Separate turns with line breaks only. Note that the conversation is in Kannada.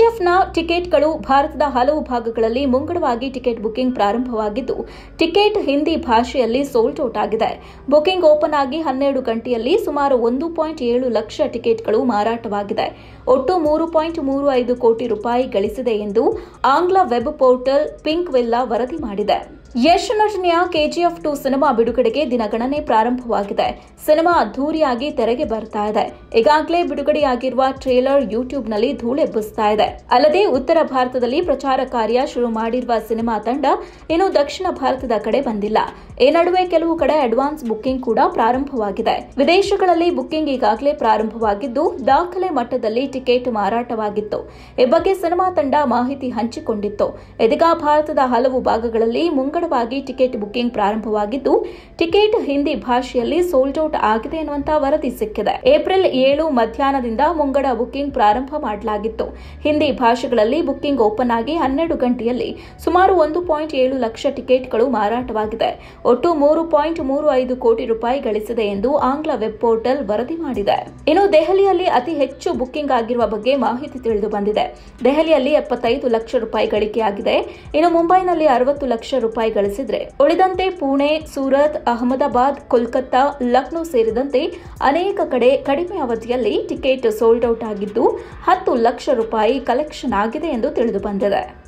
ಕೆಜಿಎಫ್ನ ಟಿಕೆಟ್ಗಳು ಭಾರತದ ಹಲವು ಭಾಗಗಳಲ್ಲಿ ಮುಂಗಡವಾಗಿ ಟಿಕೆಟ್ ಬುಕಿಂಗ್ ಪ್ರಾರಂಭವಾಗಿದ್ದು ಟಿಕೆಟ್ ಹಿಂದಿ ಭಾಷೆಯಲ್ಲಿ ಸೋಲ್ಡ್ ಔಟ್ ಆಗಿದೆ ಬುಕಿಂಗ್ ಓಪನ್ ಆಗಿ ಹನ್ನೆರಡು ಗಂಟೆಯಲ್ಲಿ ಸುಮಾರು ಒಂದು ಪಾಯಿಂಟ್ ಏಳು ಲಕ್ಷ ಟಿಕೆಟ್ಗಳು ಮಾರಾಟವಾಗಿದೆ ಒಟ್ಟು ಮೂರು ಪಾಯಿಂಟ್ ಮೂರು ಐದು ಕೋಟಿ ರೂಪಾಯಿ ಗಳಿಸಿದೆ ಎಂದು ಆಂಗ್ಲ ವೆಬ್ ಪೋರ್ಟಲ್ ಪಿಂಕ್ ವಿಲ್ಲಾ ವರದಿ ಮಾಡಿದೆ ಯಶ್ ನಟನೆಯ ಕೆಜಿಎಫ್ ಟು ಸಿನಿಮಾ ಬಿಡುಗಡೆಗೆ ದಿನಗಣನೆ ಪ್ರಾರಂಭವಾಗಿದೆ ಸಿನಿಮಾ ಅದ್ದೂರಿಯಾಗಿ ತೆರೆಗೆ ಬರ್ತಾ ಇದೆ ಈಗಾಗಲೇ ಬಿಡುಗಡೆಯಾಗಿರುವ ಟ್ರೇಲರ್ ಯೂಟ್ಯೂಬ್ನಲ್ಲಿ ಧೂಳೆಬ್ಬಿಸ್ತಾ ಇದೆ ಅಲ್ಲದೆ ಉತ್ತರ ಭಾರತದಲ್ಲಿ ಪ್ರಚಾರ ಕಾರ್ಯ ಶುರು ಮಾಡಿರುವ ಸಿನಿಮಾ ತಂಡ ಇನ್ನು ದಕ್ಷಿಣ ಭಾರತದ ಕಡೆ ಬಂದಿಲ್ಲ ಈ ನಡುವೆ ಕೆಲವು ಕಡೆ ಅಡ್ವಾನ್ಸ್ ಬುಕ್ಕಿಂಗ್ ಕೂಡ ಪ್ರಾರಂಭವಾಗಿದೆ ವಿದೇಶಗಳಲ್ಲಿ ಬುಕ್ಕಿಂಗ್ ಈಗಾಗಲೇ ಪ್ರಾರಂಭವಾಗಿದ್ದು ದಾಖಲೆ ಮಟ್ಟದಲ್ಲಿ ಟಿಕೆಟ್ ಮಾರಾಟವಾಗಿತ್ತು ಈ ಬಗ್ಗೆ ಸಿನಿಮಾ ತಂಡ ಮಾಹಿತಿ ಹಂಚಿಕೊಂಡಿತ್ತು ಇದೀಗ ಭಾರತದ ಹಲವು ಭಾಗಗಳಲ್ಲಿ ಮುಂಗಡವಾಗಿ ಟಿಕೆಟ್ ಬುಕ್ಕಿಂಗ್ ಪ್ರಾರಂಭವಾಗಿದ್ದು ಟಿಕೆಟ್ ಹಿಂದಿ ಭಾಷೆಯಲ್ಲಿ ಸೋಲ್ಡ್ ಔಟ್ ಆಗಿದೆ ಎನ್ನುವಂತಹ ವರದಿ ಸಿಕ್ಕಿದೆ ಏಪ್ರಿಲ್ ಏಳು ಮಧ್ಯಾಹ್ನದಿಂದ ಮುಂಗಡ ಬುಕ್ಕಿಂಗ್ ಪ್ರಾರಂಭ ಮಾಡಲಾಗಿತ್ತು ಹಿಂದಿ ಭಾಷೆಗಳಲ್ಲಿ ಬುಕ್ಕಿಂಗ್ ಓಪನ್ ಆಗಿ ಹನ್ನೆರಡು ಗಂಟೆಯಲ್ಲಿ ಸುಮಾರು ಒಂದು ಪಾಯಿಂಟ್ ಏಳು ಲಕ್ಷ ಟಿಕೆಟ್ಗಳು ಮಾರಾಟವಾಗಿದೆ ಒಟ್ಟು ಮೂರು ಪಾಯಿಂಟ್ ಮೂರು ಐದು ಕೋಟಿ ರೂಪಾಯಿ ಗಳಿಸಿದೆ ಎಂದು ಆಂಗ್ಲ ವೆಬ್ ಪೋರ್ಟಲ್ ವರದಿ ಮಾಡಿದೆ ಇನ್ನು ದೆಹಲಿಯಲ್ಲಿ ಅತಿ ಹೆಚ್ಚು ಬುಕ್ಕಿಂಗ್ ಆಗಿರುವ ಬಗ್ಗೆ ಮಾಹಿತಿ ತಿಳಿದು ಬಂದಿದೆ ದೆಹಲಿಯಲ್ಲಿ ಎಪ್ಪತ್ತೈದು ಲಕ್ಷ ರೂಪಾಯಿ ಗಳಿಕೆಯಾಗಿದೆ ಇನ್ನು ಮುಂಬೈನಲ್ಲಿ ಅರವತ್ತು ಲಕ್ಷ ರೂಪಾಯಿ ಗಳಿಸಿದ್ರೆ ಉಳಿದಂತೆ ಪುಣೆ ಸೂರತ್ ಅಹಮದಾಬಾದ್ ಕೋಲ್ಕತ್ತಾ ಲಕ್ನೋ ಸೇರಿದಂತೆ ಅನೇಕ ಕಡೆ ಕಡಿಮೆ ಅವಧಿಯಲ್ಲಿ ಟಿಕೆಟ್ ಸೋಲ್ಡ್ ಔಟ್ ಆಗಿದ್ದು ಹತ್ತು ಲಕ್ಷ ರೂಪಾಯಿ ಕಲೆಕ್ಷನ್ ಆಗಿದೆ ಎಂದು ತಿಳಿದು ಬಂದಿದೆ